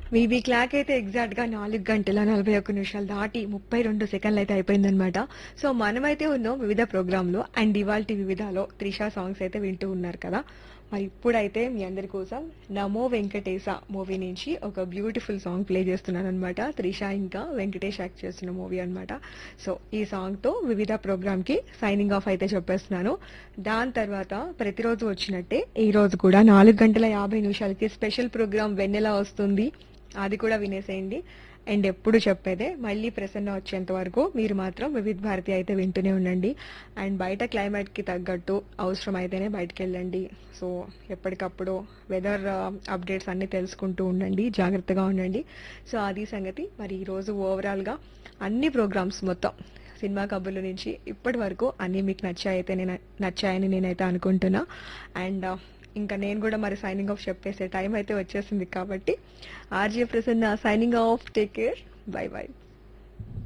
VB clock అయితే exact గా నాలుగు గంటల నలభై ఒక్క నిమిషాలు దాటి ముప్పై రెండు సెకండ్లు అయితే అయిపోయిందనమాట సో మనమైతే ఉన్నాం వివిధ ప్రోగ్రామ్ లో అండ్ ఇవాళ వివిధలో త్రిషా సాంగ్స్ అయితే వింటూ ఉన్నారు కదా మరి ఇప్పుడైతే మీ అందరి కోసం నమో వెంకటేశ మూవీ నుంచి ఒక బ్యూటిఫుల్ సాంగ్ ప్లే చేస్తున్నాను అనమాట త్రిష ఇంకా వెంకటేష్ యాక్ట్ చేస్తున్న మూవీ అన్నమాట సో ఈ సాంగ్ తో వివిధ ప్రోగ్రామ్ కి సైనింగ్ ఆఫ్ అయితే చెప్పేస్తున్నాను దాని తర్వాత ప్రతిరోజు వచ్చినట్టే ఈ రోజు కూడా నాలుగు గంటల యాభై నిమిషాలకి స్పెషల్ ప్రోగ్రామ్ వెన్నెల వస్తుంది అది కూడా వినేసేయండి అండ్ ఎప్పుడు చెప్పేదే మళ్ళీ ప్రసన్న వచ్చేంత వరకు మీరు మాత్రం వివిధ భారతి అయితే వింటూనే ఉండండి అండ్ బయట క్లైమేట్ కి తగ్గట్టు అవసరం అయితేనే బయటకు వెళ్ళండి సో ఎప్పటికప్పుడు వెదర్ అప్డేట్స్ అన్ని తెలుసుకుంటూ ఉండండి జాగ్రత్తగా ఉండండి సో అది సంగతి మరి ఈరోజు ఓవరాల్గా అన్ని ప్రోగ్రామ్స్ మొత్తం సినిమా కబుర్ల నుంచి ఇప్పటి వరకు అన్నీ మీకు నచ్చాయితే నేను నచ్చాయని నేనైతే అనుకుంటున్నా అండ్ ఇంకా నేను కూడా మరి సైనింగ్ ఆఫ్ చెప్పేసే టైం అయితే వచ్చేసింది కాబట్టి R J Prasanna signing off take care bye by